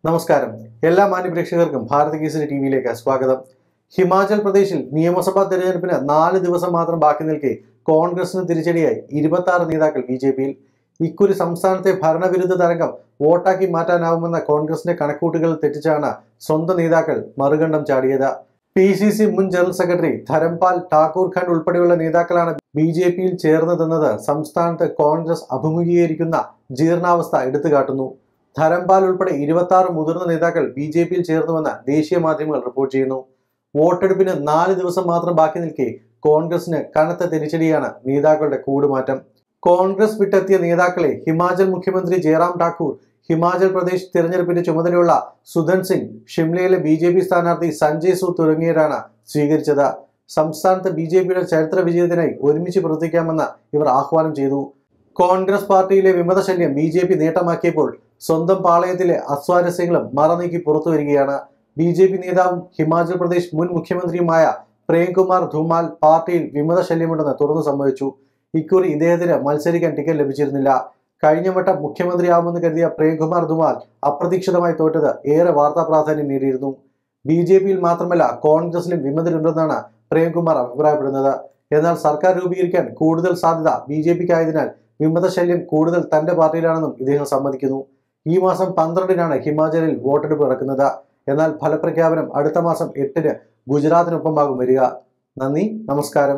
നമസ്കാരം എല്ലാ മാന്യപ്രേക്ഷകർക്കും ഭാരത കേസരി ടി വിയിലേക്ക് സ്വാഗതം ഹിമാചൽ പ്രദേശിൽ നിയമസഭാ തെരഞ്ഞെടുപ്പിന് നാല് ദിവസം മാത്രം ബാക്കി നിൽക്കെ കോൺഗ്രസിന് തിരിച്ചടിയായി ഇരുപത്തി ആറ് നേതാക്കൾ ബി ജെ പിയിൽ ഇക്കുറി സംസ്ഥാനത്തെ ഭരണവിരുദ്ധ തരംഗം വോട്ടാക്കി മാറ്റാനാവുമെന്ന കോൺഗ്രസിന്റെ കണക്കൂട്ടുകൾ തെറ്റിച്ചാണ് സ്വന്തം നേതാക്കൾ മറുകണ്ഠം ചാടിയത് പി സി സി മുൻ ജനറൽ സെക്രട്ടറി ധരംപാൽ ഠാക്കൂർ ഖണ്ഡ് ഉൾപ്പെടെയുള്ള നേതാക്കളാണ് ബി ജെ പിയിൽ ചേർന്നതെന്നത് സംസ്ഥാനത്ത് കോൺഗ്രസ് അഭിമുഖീകരിക്കുന്ന ജീർണാവസ്ഥ എടുത്തുകാട്ടുന്നു ധരംപാൽ ഉൾപ്പെടെ ഇരുപത്തി ആറ് മുതിർന്ന നേതാക്കൾ ബി ജെ പിയിൽ ചേർന്നുവെന്ന് ദേശീയ മാധ്യമങ്ങൾ റിപ്പോർട്ട് ചെയ്യുന്നു വോട്ടെടുപ്പിന് നാല് ദിവസം മാത്രം ബാക്കി നിൽക്കെ കോൺഗ്രസിന് കനത്ത തിരിച്ചടിയാണ് നേതാക്കളുടെ കൂടുമാറ്റം കോൺഗ്രസ് വിട്ടെത്തിയ നേതാക്കളെ ഹിമാചൽ മുഖ്യമന്ത്രി ജയറാം ഠാക്കൂർ ഹിമാചൽ പ്രദേശ് തിരഞ്ഞെടുപ്പിന്റെ ചുമതലയുള്ള സുധൻ സിംഗ് ഷിംലയിലെ ബി ജെ പി സ്ഥാനാർത്ഥി സഞ്ജയ് സൂദ് തുടങ്ങിയവരാണ് സ്വീകരിച്ചത് സംസ്ഥാനത്ത് ബി ജെ പിയുടെ ചരിത്ര വിജയത്തിനായി ഒരുമിച്ച് പ്രവർത്തിക്കാമെന്ന് ഇവർ ആഹ്വാനം ചെയ്തു കോൺഗ്രസ് പാർട്ടിയിലെ വിമതശല്യം ബി ജെ പി നേട്ടമാക്കിയപ്പോൾ സ്വന്തം പാളയത്തിലെ അസ്വാരസ്യങ്ങളും മറനീക്കി പുറത്തു വരികയാണ് ബി ജെ പി നേതാവും ഹിമാചൽ പ്രദേശ് മുൻ മുഖ്യമന്ത്രിയുമായ പ്രേംകുമാർ ധുമാൽ പാർട്ടിയിൽ വിമതശല്യമുണ്ടെന്ന് തുറന്നു സമ്മതിച്ചു ഇക്കുറി ഇദ്ദേഹത്തിന് മത്സരിക്കാൻ ടിക്കറ്റ് ലഭിച്ചിരുന്നില്ല കഴിഞ്ഞ വട്ടം മുഖ്യമന്ത്രിയാവുമെന്ന് കരുതിയ പ്രേംകുമാർ ധുമാൽ അപ്രതീക്ഷിതമായി തോറ്റത് ഏറെ വാർത്താ പ്രാധാന്യം നേടിയിരുന്നു ബി ജെ പിയിൽ മാത്രമല്ല കോൺഗ്രസിലും വിമതരുണ്ടെന്നാണ് പ്രേംകുമാർ അഭിപ്രായപ്പെടുന്നത് എന്നാൽ സർക്കാർ രൂപീകരിക്കാൻ കൂടുതൽ സാധ്യത ബി ജെ പിക്കായതിനാൽ വിമതശല്യം കൂടുതൽ തന്റെ പാർട്ടിയിലാണെന്നും ഇദ്ദേഹം സമ്മതിക്കുന്നു ഈ മാസം പന്ത്രണ്ടിനാണ് ഹിമാചലിൽ വോട്ടെടുപ്പ് നടക്കുന്നത് എന്നാൽ ഫലപ്രഖ്യാപനം അടുത്ത മാസം എട്ടിന് ഗുജറാത്തിനൊപ്പമാകും വരിക നന്ദി നമസ്കാരം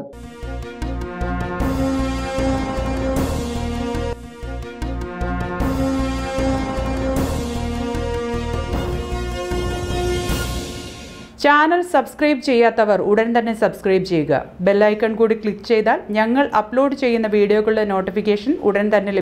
ചാനൽ സബ്സ്ക്രൈബ് ചെയ്യാത്തവർ ഉടൻ തന്നെ സബ്സ്ക്രൈബ് ചെയ്യുക ബെല്ലൈക്കൺ കൂടി ക്ലിക്ക് ചെയ്താൽ ഞങ്ങൾ അപ്ലോഡ് ചെയ്യുന്ന വീഡിയോകളുടെ നോട്ടിഫിക്കേഷൻ ഉടൻ തന്നെ ലഭിക്കും